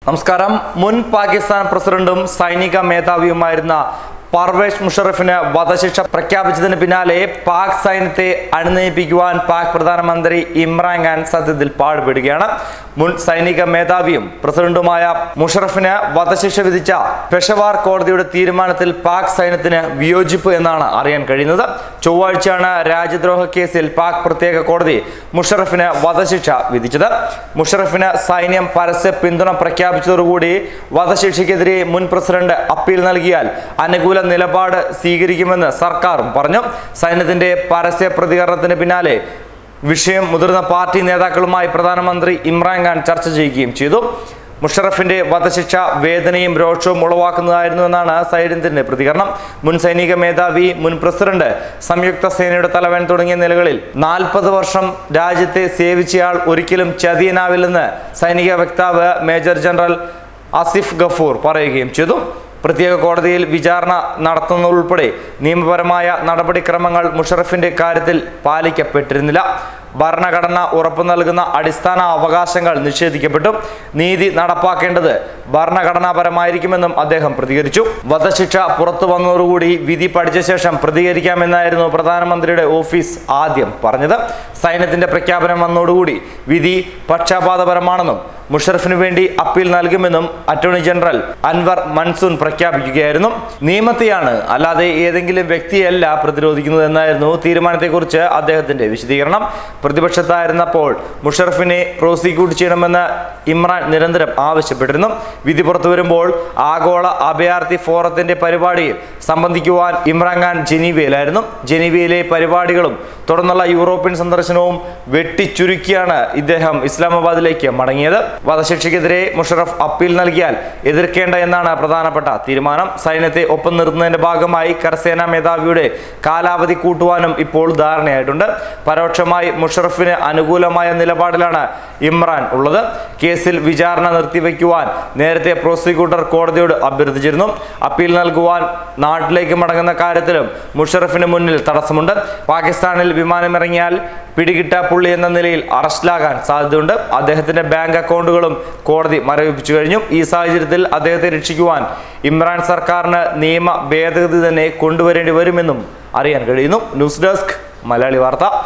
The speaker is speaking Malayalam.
നമസ്കാരം മുൻ പാകിസ്ഥാൻ പ്രസിഡന്റും സൈനിക മേധാവിയുമായിരുന്ന പർവേഷ് മുഷറഫിന് വധശിക്ഷ പ്രഖ്യാപിച്ചതിന് പിന്നാലെ പാക് സൈന്യത്തെ അണിനയിപ്പിക്കുവാൻ പാക് പ്രധാനമന്ത്രി ഇമ്രാൻഖാൻ സത്യത്തിൽ പാടുപെടുകയാണ് മുൻ സൈനിക മേധാവിയും പ്രസിഡന്റുമായ മുഷറഫിന് വധശിക്ഷ വിധിച്ച പെഷവാർ കോടതിയുടെ തീരുമാനത്തിൽ പാക് സൈന്യത്തിന് വിയോജിപ്പ് എന്നാണ് അറിയാൻ കഴിയുന്നത് ചൊവ്വാഴ്ചയാണ് രാജ്യദ്രോഹ കേസിൽ പാക് പ്രത്യേക കോടതി മുഷറഫിന് വധശിക്ഷ വിധിച്ചത് മുഷറഫിന് സൈന്യം പരസ്യ പിന്തുണ പ്രഖ്യാപിച്ചതോടുകൂടി വധശിക്ഷയ്ക്കെതിരെ മുൻ പ്രസിഡന്റ് അപ്പീൽ നൽകിയാൽ അനുകൂല നിലപാട് സ്വീകരിക്കുമെന്ന് സർക്കാരും പറഞ്ഞു സൈന്യത്തിന്റെ പരസ്യ പ്രതികരണത്തിന് പിന്നാലെ വിഷയം മുതിർന്ന പാർട്ടി നേതാക്കളുമായി പ്രധാനമന്ത്രി ഇമ്രാൻഖാൻ ചർച്ച ചെയ്യുകയും ചെയ്തു മുഷറഫിന്റെ വധശിക്ഷ വേദനയും രോഷവും ഉളവാക്കുന്നതായിരുന്നു എന്നാണ് സൈന്യത്തിന്റെ പ്രതികരണം മുൻ സൈനിക മേധാവി മുൻ പ്രസിഡന്റ് സംയുക്ത സേനയുടെ തലവൻ തുടങ്ങിയ നിലകളിൽ നാൽപ്പത് വർഷം രാജ്യത്തെ സേവിച്ചയാൾ ഒരിക്കലും ചതിയനാവില്ലെന്ന് സൈനിക വക്താവ് മേജർ ജനറൽ ആസിഫ് ഗഫൂർ പറയുകയും ചെയ്തു പ്രത്യേക കോടതിയിൽ വിചാരണ നടത്തുന്നതുൾപ്പെടെ നിയമപരമായ നടപടിക്രമങ്ങൾ മുഷറഫിന്റെ കാര്യത്തിൽ പാലിക്കപ്പെട്ടിരുന്നില്ല ഭരണഘടന ഉറപ്പു നൽകുന്ന അടിസ്ഥാന അവകാശങ്ങൾ നിഷേധിക്കപ്പെട്ടു നീതി നടപ്പാക്കേണ്ടത് ഭരണഘടനാപരമായിരിക്കുമെന്നും അദ്ദേഹം പ്രതികരിച്ചു വധശിക്ഷ പുറത്തു വന്നതോടുകൂടി വിധി പഠിച്ച ശേഷം പ്രതികരിക്കാമെന്നായിരുന്നു പ്രധാനമന്ത്രിയുടെ ഓഫീസ് ആദ്യം പറഞ്ഞത് സൈന്യത്തിന്റെ പ്രഖ്യാപനം വന്നതോടുകൂടി വിധി പക്ഷാപാതപരമാണെന്നും മുഷറഫിന് വേണ്ടി അപ്പീൽ നൽകുമെന്നും അറ്റോർണി ജനറൽ അൻവർ മൻസൂൺ പ്രഖ്യാപിക്കുകയായിരുന്നു നിയമത്തെയാണ് അല്ലാതെ ഏതെങ്കിലും വ്യക്തിയല്ല പ്രതിരോധിക്കുന്നത് എന്നായിരുന്നു തീരുമാനത്തെക്കുറിച്ച് അദ്ദേഹത്തിന്റെ വിശദീകരണം പ്രതിപക്ഷത്തായിരുന്നപ്പോൾ മുഷറഫിനെ പ്രോസിക്യൂട്ട് ചെയ്യണമെന്ന് ഇമ്രാൻ നിരന്തരം ആവശ്യപ്പെട്ടിരുന്നു വിധി പുറത്തു വരുമ്പോൾ ആഗോള അഭയാർത്ഥി ഫോറത്തിന്റെ പരിപാടിയിൽ സംബന്ധിക്കുവാൻ ഇമ്രാൻഖാൻ ജനീവയിലായിരുന്നു ജനീവയിലെ പരിപാടികളും തുടർന്നുള്ള യൂറോപ്യൻ സന്ദർശനവും വെട്ടിച്ചുരുക്കിയാണ് ഇദ്ദേഹം ഇസ്ലാമാബാദിലേക്ക് മടങ്ങിയത് വധശിക്ഷയ്ക്കെതിരെ മുഷറഫ് അപ്പീൽ നൽകിയാൽ എതിർക്കേണ്ട എന്നാണ് പ്രധാനപ്പെട്ട തീരുമാനം സൈന്യത്തെ ഒപ്പം നിർത്തുന്നതിന്റെ ഭാഗമായി കരസേനാ മേധാവിയുടെ കാലാവധി കൂട്ടുവാനും ഇപ്പോൾ ധാരണയായിട്ടുണ്ട് പരോക്ഷമായി മുഷറഫിന് അനുകൂലമായ നിലപാടിലാണ് ഇമ്രാൻ ഉള്ളത് കേസിൽ വിചാരണ നിർത്തിവെക്കുവാൻ നേരത്തെ പ്രോസിക്യൂട്ടർ കോടതിയോട് അഭ്യർത്ഥിച്ചിരുന്നു അപ്പീൽ നൽകുവാൻ നാട്ടിലേക്ക് മടങ്ങുന്ന കാര്യത്തിലും മുഷറഫിന് മുന്നിൽ തടസ്സമുണ്ട് പാകിസ്ഥാനിൽ വിമാനമിറങ്ങിയാൽ പിടികിട്ട പുള്ളി എന്ന നിലയിൽ അറസ്റ്റിലാകാൻ സാധ്യതയുണ്ട് അദ്ദേഹത്തിന്റെ ബാങ്ക് അക്കൗണ്ടുകളും കോടതി മരവിപ്പിച്ചു കഴിഞ്ഞു ഈ സാഹചര്യത്തിൽ അദ്ദേഹത്തെ രക്ഷിക്കുവാൻ ഇമ്രാൻ സർക്കാരിന് നിയമ ഭേദഗതി തന്നെ കൊണ്ടുവരേണ്ടി വരുമെന്നും അറിയാൻ കഴിയുന്നു ന്യൂസ് ഡെസ്ക് മലയാളി വാർത്ത